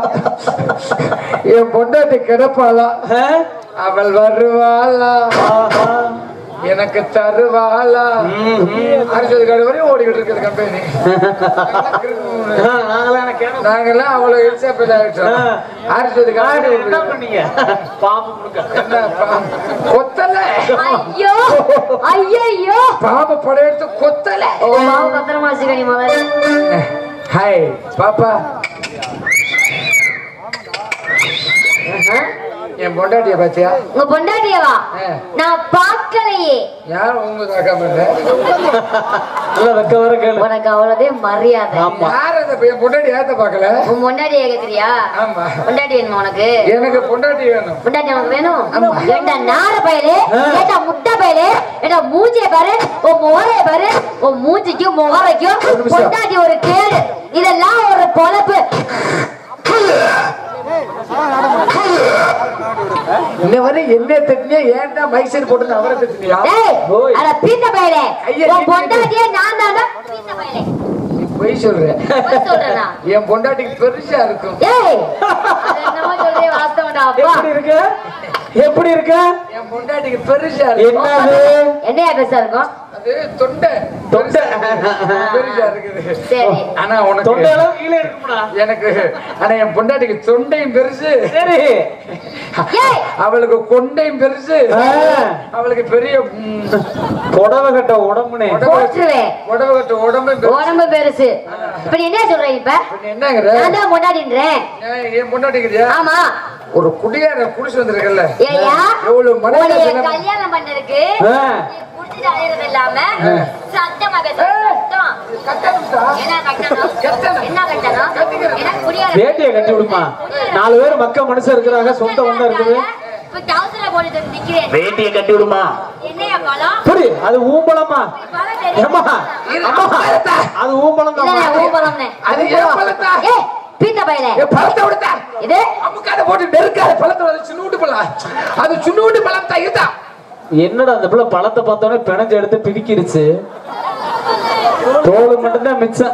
என் பொண்டாட்டி கிடப்பாளா ஆ? அவள் வருவாளா ஆஹா. எனக்கு தருவாளா அரசு காடு வரையும் ஓடிக்கிட்டு இருக்குது கம்பெனி ஆ, நாங்களாம் எனக்கு கேட்க- நாங்கெல்லாம் அவ்வளவு இழிச்சா போய் ஆயிட்டோம் ஆ. அரசு ஆ, காடு என்ன பண்ணீங்க பாம்பு முழுக்க. என்ன பா- கொத்தல ஐயோ ஐயோ பாம்பு படையெடுத்து கொத்தல ஓ மாவு பத்திரமா வச்சுக்க நீ முதல்ல ஹாய் பாப்பா என் பொண்டாட்டிய பாத்தியா உங்க பொண்டாட்டியவா ஆ. நான் பார்க்கலையே யாரும் உங்க காக்காம இல்ல நல்லா வெக்க வர கேளு உனக்கு அவ்வளவுதே மரியாதை ஆமா யார் அந்த என் பொண்டாட்டி ஏத்த பாக்கல உன் பொண்டாட்டிய கேக்குறியா ஆமா பொண்டாட்டி வேணுமா உனக்கு எனக்கு பொண்டாட்டி வேணும் பொண்டாட்டி உனக்கு வேணும் ஏண்டா நார பயலே ஏண்டா முட்டை பயலே ஏண்டா மூஞ்சிய பாரு உன் முகரைய பாரு உன் மூஞ்சிக்கும் முகரைக்கும் நிமிஷம். பொண்டாட்டி ஒரு கேடு இதெல்லாம் ஒரு பொழப்பு இன்ன வரை என்ன திட்டினியா ஏன்டா மைசூர் போட்டு அவரை திட்டினியா டேய் ஓய். அட பீத்த பயலே கையை உன் நீட்டு. பொண்டாட்டியே நான் தான்டா பீத்த பயலே நீ பொய் சொல்ற போய் சொல்றேனா என் பொண்டாட்டிக்கு பெருசா இருக்கும் ஏய் அது என்னமோ சொல்றே வாஸ்தவம்டா அப்பா எப்படி இருக்கு எப்படி இருக்கு என் பொண்டாட்டிக்கு பெருசா இருக்கும் என்னது என்னையா பெருசா இருக்கும் அது தொண்டை தொண்டை. பெருசா இருக்குது சரி ஆனா உனக்கு தொண்டை அளவு கீழே இருக்கும்டா எனக்கு ஆனா என் பொண்டாட்டிக்கு தொண்டையும் பெருசு சரி ஏய் அவளுக்கு கொண்டையும் பெருசு ஆ. அவளுக்கு பெரிய ம், புடவை கட்ட உடம்புனே போட்டுருவேன் உடம்பு கட்டு உடம்பும் பெருசு உடம்பு பெருசு இப்ப நீ என்ன சொல்ற இப்ப இப்ப நீ என்னங்கிற நான் தான் கொண்டாடின்றேன் ஏன் என் பொண்டாட்டிக்கிறியா ஆமா ஒரு குடியார குடிச்சு வந்திருக்கல ஏயா எவ்வளவு உன்னைய மனசு கல்யாணம் பண்ணதுக்கு ஆ. நீ குடிச்சிட்டு அலையறது இல்லாம சத்தமா பேச சத்தம் என்ன கட்டணும் என்ன கட்டணும் என்ன குடியார வேட்டியை கட்டி விடுமா நாலு பேர் மக்க மனுஷன் இருக்கிறாங்க சொந்த வந்தா இருக்குது இப்ப டவுசரை போட்டுட்டு நிக்கிறேன் வேட்டியை கட்டி விடுமா என்னையா பழம் புரி அது ஊம்பளமா பழம் தெரியும் ஏம்மா அம்மா அது ஊம்பளம் இல்ல தான் ஊம்பலம்னே அது ஏன் பழத்தா ஏய் பீத்த பையலே என் பழத்தை விடுத்தா இது அமுக்காத போட்டு நெருக்காத பழத்தை அது சின்னூட்டு பழம் அது சின்னூட்டு பழம் தான் இருந்தா என்னடா அந்த பிள்ளை பழத்தை பார்த்தோன்னே பிணைஞ்சு எடுத்து பிரிக்கிருச்சு தோல் மட்டும்தான் மிச்சம்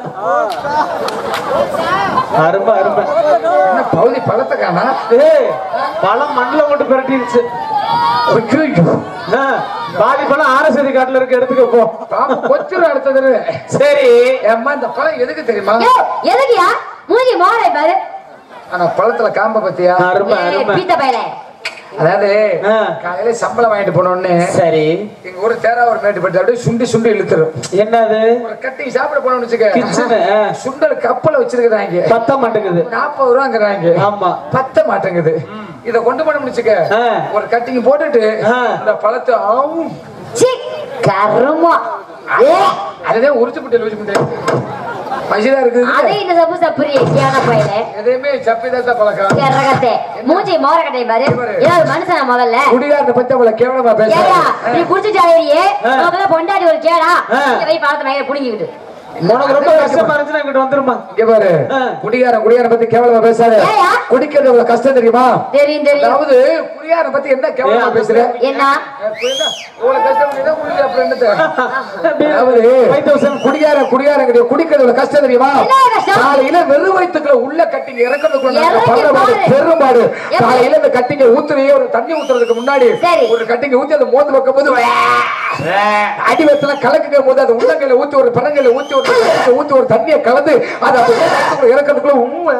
அருமை அருமை என்ன பகுதி பழத்தை காணா ஏய் பழம் மண்ணில் கொண்டு பிரட்டிருச்சு ஐயோ, என்ன, பாதி பழம் ஆரஸ்வதி காட்டுல இருக்க எடுத்துக்க போ பாம்பு கொச்சிரும் அடுத்த தடவை சரி ஏம்மா இந்த பழம் எதுக்கு தெரியுமா ஏய் எதுக்குயா மூஞ்சி மோரை பாரு ஆனா பழத்துல காம்ப பத்தியா அருமை ஏய், அருமை பீத்த பையலே அதாவது ஆ. காலையில சம்பளம் வாங்கிட்டு போனோடனே சரி எங்க ஊரு தேராவூர் மேட்டு பட்டு அப்படியே சுண்டி சுண்டி இழுத்துரும் என்னது ஒரு கட்டி சாப்பிட போனோம்னு வச்சுக்க கிச்சனு சுண்டல் கப்பல வச்சிருக்கிறாங்க பத்த மாட்டேங்குது நாற்பது ரூபாங்கிறாங்க ஆமா பத்த மாட்டேங்குது இத கொண்டு போனோம்னு வச்சுக்க ஆ. ஒரு கட்டிங் போட்டுட்டு ஆ. இந்த பழத்தை ஆவும் சி கருமோ ஏ அதுதான் உரிச்சு புட்டு உரிச்சு புட்டு மசிதா இருக்குது அதே இந்த சப்பு சப்புரி ஏன பையலே எதையுமே சப்பிதான் பழக்கம் கரகத்தே மூஞ்சி மோர கட்டை பாரு ஏதாவது மனுஷனா முதல்ல குடிகாரனை பத்தி அவளை கேவலமா ஏயா பேசுறாங்க நீ குடிச்சிட்டு அலையிறியே ஆ. உனக்கு பொண்டாடி ஒரு கேடா ஆ. இங்க போய் பழத்தை மயில புடிங்கிக்கிட்டு உனக்கு ரொம்ப கஷ்டமா இருந்துச்சுன்னா இங்கிட்டு வந்துருமா இங்க பாரு ஆ. குடிகாரன் குடிகாரன் பத்தி கேவலமா பேசாத ஏயா? குடிக்கிறது எவ்வளவு கஷ்டம் தெரியுமா தெரியும் தெரியும் அதாவது குடிகாரன் பத்தி என்ன கேவலமா ஏய், பேசுற என்ன அப்ப என்ன? இவ்வளவு கஷ்டம் பண்ணிதான் குடிக்கிற அப்புறம் என்னத்த? அதாவது ஃபைவ் தௌசண்ட் குடிகாரன் குடிகாரன் கிடையாது. குடிக்கிறது எவ்வளவு கஷ்டம் தெரியுமா என்ன கஷ்டம்? காலையில வெறும் வயிற்றுக்குள்ள உள்ள கட்டிங்க இறக்கிறதுக்குள்ள நாங்க இறக்கி படுற பாடு, பாரு. பெரும்பாடு எப்படி? காலையில இந்த கட்டிங்க ஊத்துறையே ஒரு தண்ணி ஊத்துறதுக்கு முன்னாடி சரி. ஒரு கட்டிங்க ஊத்தி அதை மோந்து வைக்கும் போது அடி வத்துல கலக்குற போது அது உள்ளங்கையில ஊத்தி ஒரு பரங்கையில ஊத்தி ஒரு தண்ணியில ஊத்தி ஒரு தண்ணியை கலந்து அது அப்படியே வயித்துக்குள்ள இறக்கிறதுக்குள்ள உண்மை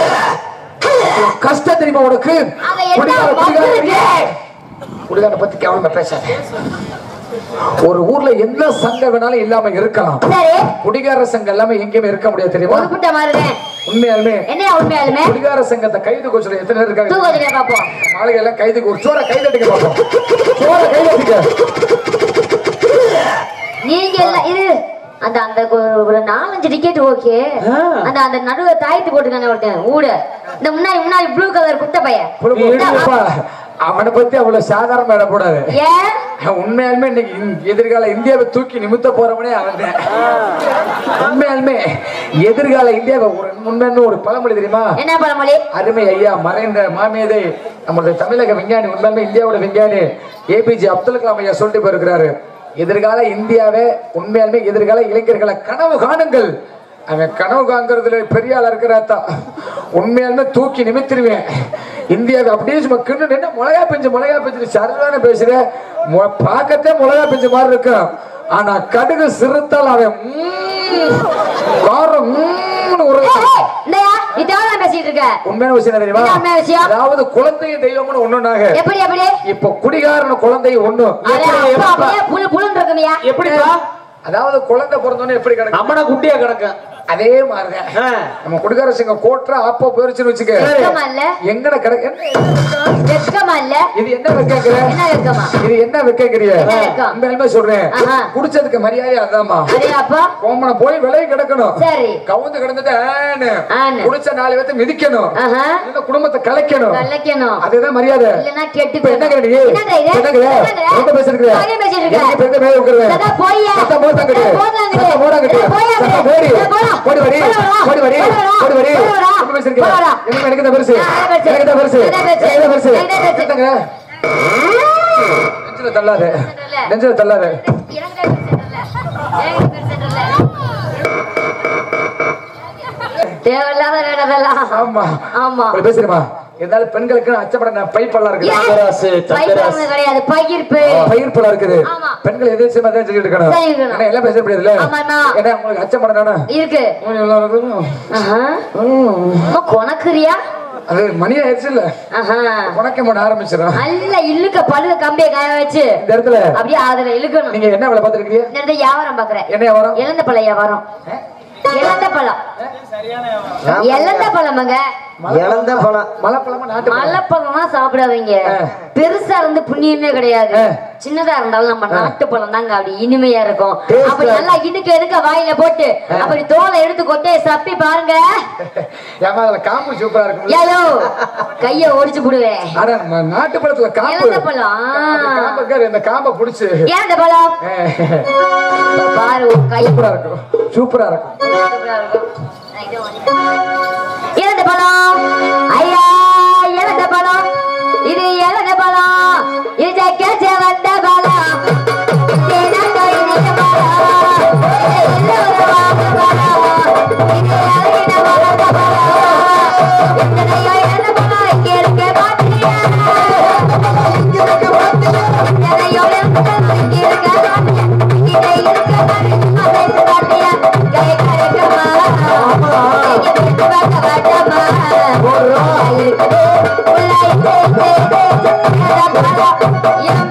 கஷ்டம் தெரியுமா உனக்கு அங்க என்ன குடிகார வம்பு குடிகார இருக்கு? குடிகார பத்தி கேவலமா பேசாத ஒரு ஊர்ல எந்த சங்கம் வேணாலும் இல்லாம இருக்கலாம் சரி குடிகார சங்கம் இல்லாம எங்கேயுமே இருக்க முடியாது தெரியுமா ஒதுப்பிட்ட மாதிரிதான் உண்மையாலுமே என்ன உண்மையாலுமே குடிகார சங்கத்தை கைது கோச்சுல எத்தனை பேர் இருக்காங்க தூக்கத்திலே பாப்போம் நாளைக்கு எல்லாம் கைதுக்கு ஒரு சோற கைதட்டுங்க பாப்போம் சோற கைதட்டுங்க நீங்க எல்லாம் இது அந்த அந்த ஒரு- ஒரு நாலஞ்சு டிக்கெட் ஓகே ஆ. அந்த அந்த நடுவுல தாயத்து போட்டுக்கான ஒருத்தன் ஊட இந்த முன்னாடி முன்னாடி ப்ளூ கலர் குட்ட பையன் புழுப்பா, அவனை பத்தி அவ்வளவு சாதாரண இடப்படாது ஏன் உண்மையாலுமே இன்னைக்கு இந்- எதிர்கால இந்தியாவை தூக்கி நிமித்த போறவனே அவன் உண்மையாலுமே எதிர்கால இந்தியாவை ஒரு உண்மைன்னு ஒரு பழமொழி தெரியுமா என்ன பழமொழி அருமை ஐயா மறைந்த மாமேதை நமது தமிழக விஞ்ஞானி உண்மையாலுமே இந்தியாவோட விஞ்ஞானி ஏபிஜே அப்துல் கலாம் ஐயா சொல்லிட்டு போயிருக்கிறாரு எதிர்கால இந்தியாவை உண்மையாலுமே எதிர்கால இளைஞர்களை கனவு காணுங்கள் அவன் கனவு காண்கிறதுல பெரிய ஆளா இருக்கிறாத்தா உண்மையாலுமே தூக்கி நிமித்திருவேன் இந்தியாவை அப்படியே சும்மா கிண்ணு நின்று மிளகா பிஞ்சு மிளகா பிஞ்சு சரிதானே பேசுற மொ- பார்க்கத்தே மிளகா பிஞ்சு மாதிரி இருக்கும் ஆனா கடுகு சிறுத்தால் அவன் ம்ம், காரம் ம்ம்னு ஒரு இல்லையா நீ தேவையான பேசிட்டு இருக்க உண்மையான விஷயம் என்ன தெரியுமா என்ன உண்மையான விஷயம்? அதாவது குழந்தைய தெய்வம்னு ஒண்ணுனாங்க எப்படி எப்படி இப்ப குடிகாரன குழந்தை ஒண்ணு அட, அப்பா, அப்படியே புழு புழுன்னு இருக்குமியா எப்படிப்பா அதாவது குழந்தை பிறந்தோன்னு எப்படி கிடக்கும் அம்மனா குட்டியா கிடக்கும் அதே மாதிரிதான் ஆ. நம்ம குடிகார சிங்க கோட்டுற அப்போ போயிருச்சுன்னு வச்சுக்க வெக்கமா இல்ல எங்கட கிடக்கு என்ன என்ன வெக்கமா இல்ல இது என்ன வைக்கிற என்ன வெக்கமா இது என்ன வைக்கிறிய என்ன வெக்கம்? உண்மையாலுமே சொல்றேன் ஆஹா. குடிச்சதுக்கு மரியாதை அதாம்மா அதே அப்பா கோமனை போய் விலை கிடக்கணும் சரி கவுந்து கிடந்தது ஆன்னு. ஆன்னு. குடிச்ச நாலு பேர்த்த மிதிக்கணும் ஆஹா இல்ல குடும்பத்தை கலைக்கணும் கலைக்கணும் அதுதான் மரியாதை இல்லனா கெட்டு இப்ப என்னங்கிற நீ? என்னடா இது? என்னங்கிற? என்னங்கிற? ரொம்ப பேசிருக்கிற. நிறைய பேசிட்டு இருக்க. எனக்கு பெரிய மேல உட்காருவேன். சத்தா போய்யா. சத்தம் போட்டாங்கட்டு. சத்தம் போட்டாங்கட்டு. சத்தம் போட்டாங்கட்டு. ஏய், போய்யா சத்தம் அப்படியே. போடி. ஏய், போடா. போடி வடி. போடா. போடி வடி. போடா. போடி வடி. போடா. ரொம்ப பேசிருக்கிற. போடா. எனக்கு எனக்கு தான் பெருசு. நான் பெருசு. எனக்கு தான் பெருசு. நான் பெருசு. எனக்கு தான் பெருசு. எனக்கு தான் பெருசு. என்னங்க? நெஞ்சில தள்ளாத. நெஞ்சில தள்ளாத. எனக்கு தான் பெருசுன்றல. எனக்கு பெருசுன்றல. தேவையில்லாத வேணதெல்லாம் ஆமா. ஆமா உங்களுக்கு பேசுறேமா? இருந்தாலும் பெண்களுக்கு அச்சப்பட நான் பைப்பெல்லாம் இருக்குது தங்கராசு, தங்கராசு. பைப்பிடுறது கிடையாது பகிர்ப்பு பயிர்ப்பெல்லாம் இருக்குது ஆமா. பெண்கள் எதிர்த்து தான் சொல்லிட்டு இருக்கணும் சரி, இருக்கணும். ஏன்னா எல்லாம் பேச முடியாதுல்ல ஆமாண்ணா. ஏன்னா உங்களுக்கு அச்சம் பண்ண இருக்கு எல்லாருக்கும் ஆஹா. அம்மா, கொணக்குறியா அது மணி ஆயிடுச்சு இல்ல ஆஹா. உனக்கு முன்ன ஆரம்பிச்சிடும் நல்ல இழுக்க பழுக கம்பிய காய வச்சு இந்த இடத்துல அப்படியே அதுல இழுக்கணும் நீங்க என்ன வேலை பார்த்துருக்கீங்க இந்த இடத்துல வியாபாரம் பாக்குறேன் என்ன வரும் இழந்த பழம் வியாபாரம் இழந்த பழம் இழந்த பழமுங்க இழந்த பழம் மலைப்பழமா நாட்டு பழமா? மலைப்பழம்லாம் சாப்பிடாதீங்க ஆ. பெருசா இருந்து புண்ணியமே கிடையாது ஆ. சின்னதா இருந்தாலும் நம்ம நாட்டு பழம் தாங்க அப்படி இனிமையா இருக்கும் Taste அப்படி ஆ- நல்லா இடுக்க எடுக்க வாயில போட்டு அப்படி தோலை எடுத்து கொட்டைய சப்பி பாருங்க ஏமா அதுல காம்பு சூப்பரா இருக்கும் ஏலோ கைய ஒடிச்சு போடுவேன் ஆனா நம்ம நாட்டு பழத்துல காம்பு இழந்த பழம் அந்த காம்பு இருக்காரு, இந்த காம்பை புடிச்சு ஏன் இந்த பழம் பாரு உன் கை சூப்பரா இருக்கும் சூப்பரா இருக்கும் சூப்பரா இருக்கும். நான் இதை வாங்கிக்கிறேன். இழந்த பழம் ஐயா இழந்த பழம் இது இழந்த பழம் இது ஜக்கச்ச வந்த பழம் தினந்தோ இனிய பழம். இது எல்லோரும் வாங்கும் பழம். இது அருகின வளர்ந்த பழம். எத்தனையோ இழந்த பழம் இங்கே இருக்க மாட்டியா? எத்தனையோ இழந்த பழம் இங்கே இருக்க மாட்டியா? இங்கே இருக்க மாட்டியா? அசைத்து காட்டியா? கை கரைக்குமா? கையை பிடித்து பார்க்க வேண்டாமா? இருக்குது. உள்ளாய் சேர்த்து இழந்த பழம். இளம்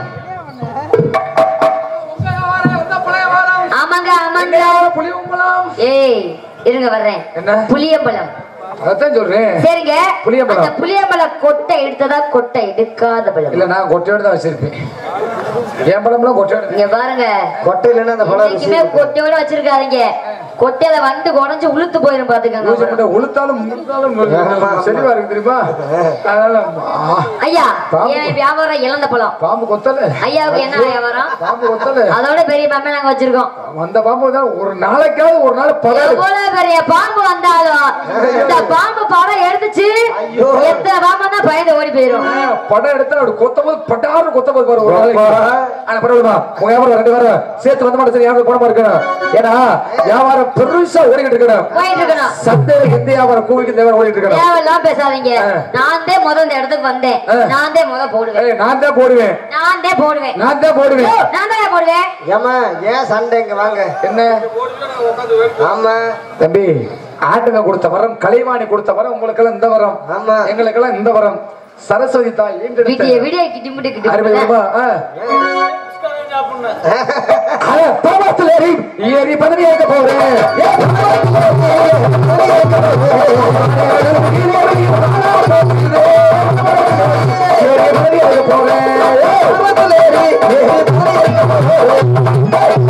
ஆமாங்க ஆமாங்க புளியம்பழம் ஏய் இருங்க வர்றேன் என்ன? புளியம்பழம் அதான் சொல்றேன் சரிங்க புளியம்பழம். அந்த புளியம்பழம் கொட்டை எடுத்ததா கொட்டை எடுக்காத பழம் இல்ல நான் கொட்டையோட தான் வச்சிருப்பேன் என் பழம்லாம் கொட்டையோட இங்க பாருங்க கொட்டை இல்லைன்னா அந்த பழம் ருசி என்னைக்குமே கொட்டையோட வச்சிருக்காதீங்க கொட்டையில வந்து குறைஞ்சு உளுத்து போயிரும் யூஸ் பாத்துக்கோங்க பண்ண உளுத்தாலும் முழுத்தாலும் செழிவா இருக்கு தெரியுமா அதனால ஆ, ஐயா பாம்பு. என் வியாபாரம் இழந்த பழம் பாம்பு கொத்தல ஐயாவுக்கு என்ன வியாபாரம் பாம்பு கொத்தல அதோட பெரிய பாம்பே நாங்க வச்சிருக்கோம் அந்த பாம்பு தான் ஒரு நாளைக்காவது ஒரு நாள் படாது எவ்வளவு பெரிய பாம்பு வந்தாலும் இந்த பாம்பு படம் எடுத்துச்சு எத்தனை பாம்பு தான் பயந்து ஓடி போயிரும் படம் எடுத்து அப்படி கொத்தும் போது பட்டாரு கொத்த போது பாரு ஒரு நாளைக்கு ஆனா பரவாயில்லமா உங்க வியாபாரம் ரெண்டு பேரும் சேர்த்து வந்த மாட்டேன் சரி வியாபாரம் போனமா இருக்கணும் ஏன்னா வியாபாரம் பெருசா ஓடிக்கிட்டு இருக்கணும் போயிட்டு இருக்கணும் சந்தையில எந்த வியாபாரம் கூவிக்கு வியாபாரம் ஓடிட்டு இருக்கணும் தேவையெல்லாம் பேசாதீங்க ஆ. நான் தான் முதல் இந்த இடத்துக்கு வந்தேன் ஆ. நான் தான் முதல் போடுவேன் ஏய், நான் தான் போடுவேன் நான் தான் போடுவேன் நான் தான் போடுவேன் நான் தான் போடுவேன் ஏமா ஏன் சண்டை இங்க வாங்க என்ன ஆமா தம்பி ஆட்டுங்க கொடுத்த வரம் கலைவாணி கொடுத்த வரம் உங்களுக்கெல்லாம் இந்த வரம் ஆமா. எங்களுக்கெல்லாம் இந்த வரம் சரஸ்வதி தாய் விடிய ஈண்டெடுத்த விடிய கிட்டி அருமை கிட்டி ரூபா பருவத்தில் ஏறி ஏறி பதவி ஏற்க போறேன் ஏறி பதவி ஏற்க போறேன் பருவத்தில் ஏறி ஏறி பதவி ஏற்க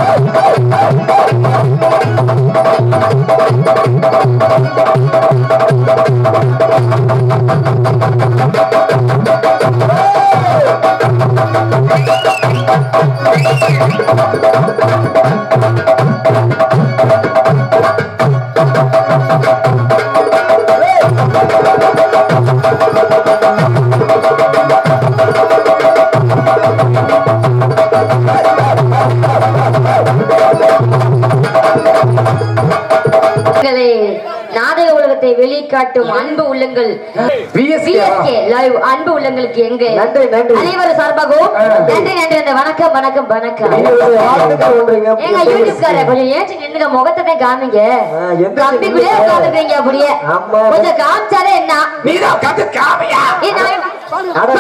உங்களே, நாடக உலகத்தை வெளிக்காட்டும் அன்பு உள்ளங்கள் விஎஸ்கே VSK live அன்பு உள்ளங்களுக்கு எங்க நன்றி, நன்றி. அனைவரும் சார்பாகவும் நன்றி நன்றி அந்த வணக்கம் வணக்கம் வணக்கம் வாழ்த்துக்கள் ஒன்றுங்க ஏங்க யூடியூப்கார கொஞ்சம் ஏச்சு நின்னுங்க முகத்தை தான் காமிங்க ஆ, எந்த கம்பிக்குள்ளே உட்காந்துருக்கீங்க அப்படியே ஆமா. கொஞ்சம் காமிச்சாலே என்ன நீதான் கத்து காமையா ஏய், நான் அட,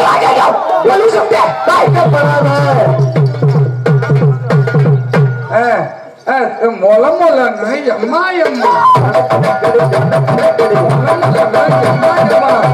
மொல மொலன்னு எம்மா எம்மா மொல மொலன்னு எம்மா எம்மா